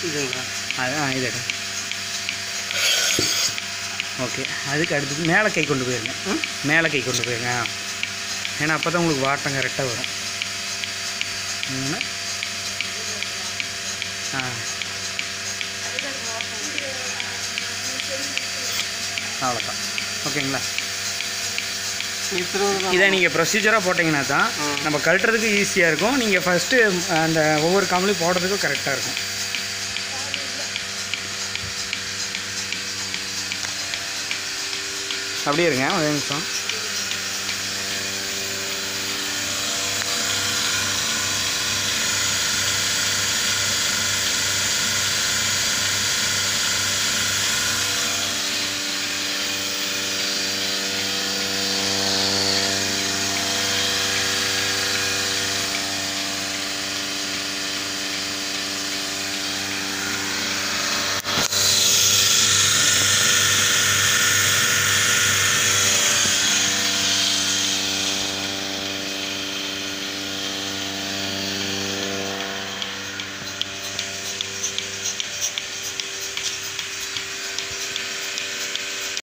இதுங்களா அது ஆ இது எடு. ஓகே அதுக்கு அடுத்தது மேலே கை கொண்டு போயிருங்க ம்? மேலே கை கொண்டு போயிருங்க ஆ. ஏன்னா அப்போ தான் உங்களுக்கு வாட்டம் கரெக்டாக வரும் மூணு ஆ அவ்வளோதான் ஓகேங்களா இப்போ இதை நீங்கள் ப்ரொசீஜராக போட்டிங்கன்னா தான் நம்ம கழட்டுறதுக்கு ஈஸியாக இருக்கும் நீங்கள் ஃபஸ்ட்டு அந்த ஒவ்வொரு கம்பளையும் போடுறதுக்கும் கரெக்டாக இருக்கும் அப்படியே இருங்க ஒரு நிமிஷம்